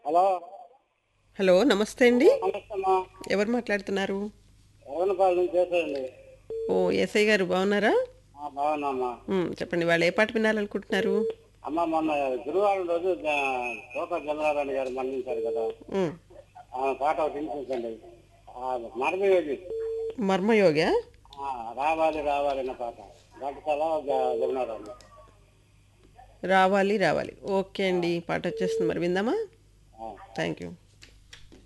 hello hello నమస్తే అండి నమస్తే అమ్మా ఎవరు మాట్లాడుతున్నారు ఎవరిపాలెం నుంచి చేసేయండి ఓ ఎస్ఐ గారు బాగున్నారా బాగున్నామ్మా ఉమ్, చెప్పండి వాళ్ళు ఏ పాట వినాలనుకుంటున్నారు అమ్మ మొన్న గురువారం రోజు తోక జమరారాణి గారు మరణించారు కదా ఉమ్, ఆ పాట ఒకటి వినిపించండి మరమయోగి మర్మయోగా రావాలి రావాలి అన్న పాట ఘంటసాల జమరారాణి రావాలి రావాలి ఓకే అండి పాట వచ్చేస్తుంది మరి విందామా థ్యాంక్ యూ